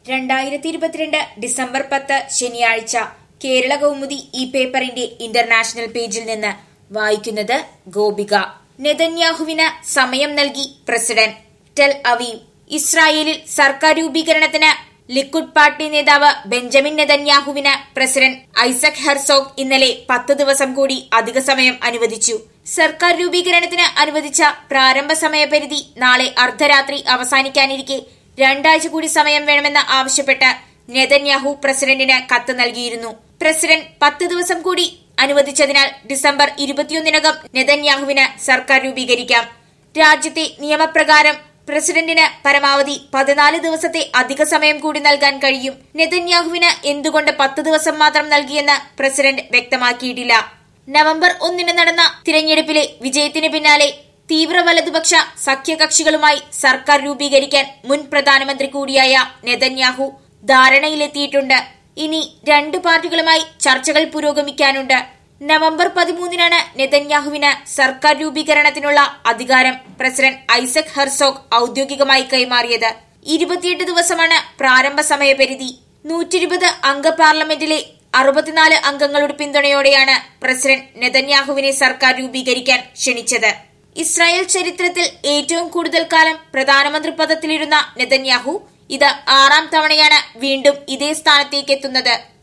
രണ്ടായിരത്തി ഇരുപത്തിരണ്ട് ഡിസംബർ പത്ത് ശനിയാഴ്ച കേരള കൗമുദി ഈ പേപ്പറിന്റെ ഇന്റർനാഷണൽ പേജിൽ നിന്ന് വായിക്കുന്നത് ഗോപിക നെതന്യാഹുവിന് സമയം നൽകി പ്രസിഡന്റ് ടെൽ അവീവ് ഇസ്രായേലിൽ സർക്കാർ രൂപീകരണത്തിന് ലിക്വിഡ് പാർട്ടി നേതാവ് ബെഞ്ചമിൻ നെതന്യാഹുവിന് പ്രസിഡന്റ് ഐസക് ഹെർസോഗ് ഇന്നലെ പത്ത് ദിവസം കൂടി അധിക സമയം അനുവദിച്ചു സർക്കാർ രൂപീകരണത്തിന് അനുവദിച്ച പ്രാരംഭ സമയപരിധി നാളെ അർദ്ധരാത്രി അവസാനിക്കാനിരിക്കെ രണ്ടാഴ്ച കൂടി സമയം വേണമെന്ന് ആവശ്യപ്പെട്ട് നെതന്യാഹു പ്രസിഡന്റിന് കത്ത് നൽകിയിരുന്നു പ്രസിഡന്റ് പത്ത് ദിവസം കൂടി അനുവദിച്ചതിനാൽ ഡിസംബർ ഇരുപത്തിയൊന്നിനകം നെതന്യാഹുവിന് സർക്കാർ രൂപീകരിക്കാം രാജ്യത്തെ നിയമപ്രകാരം പ്രസിഡന്റിന് പരമാവധി പതിനാല് ദിവസത്തെ അധിക സമയം കൂടി നൽകാൻ കഴിയും നെതന്യാഹുവിന് എന്തുകൊണ്ട് പത്ത് ദിവസം മാത്രം നൽകിയെന്ന് പ്രസിഡന്റ് വ്യക്തമാക്കിയിട്ടില്ല നവംബർ ഒന്നിന് നടന്ന തിരഞ്ഞെടുപ്പിലെ വിജയത്തിന് പിന്നാലെ തീവ്ര വലതുപക്ഷ സഖ്യകക്ഷികളുമായി സർക്കാർ രൂപീകരിക്കാൻ മുൻ പ്രധാനമന്ത്രി കൂടിയായ നെതന്യാഹു ധാരണയിലെത്തിയിട്ടുണ്ട് ഇനി രണ്ട് പാർട്ടികളുമായി ചർച്ചകൾ പുരോഗമിക്കാനുണ്ട് നവംബർ പതിമൂന്നിനാണ് നെതന്യാഹുവിന് സർക്കാർ രൂപീകരണത്തിനുള്ള അധികാരം പ്രസിഡന്റ് ഐസക് ഹെർസോഗ് ഔദ്യോഗികമായി കൈമാറിയത് ഇരുപത്തിയെട്ട് ദിവസമാണ് പ്രാരംഭ സമയപരിധി നൂറ്റിരുപത് അംഗ പാർലമെന്റിലെ അറുപത്തിനാല് അംഗങ്ങളുടെ പിന്തുണയോടെയാണ് പ്രസിഡന്റ് നെതന്യാഹുവിനെ സർക്കാർ രൂപീകരിക്കാൻ ക്ഷണിച്ചത് ഇസ്രായേൽ ചരിത്രത്തിൽ ഏറ്റവും കൂടുതൽ കാലം പ്രധാനമന്ത്രി പദത്തിലിരുന്ന നെതന്യാഹു ഇത് ആറാം തവണയാണ് വീണ്ടും ഇതേ സ്ഥാനത്തേക്ക് എത്തുന്നത്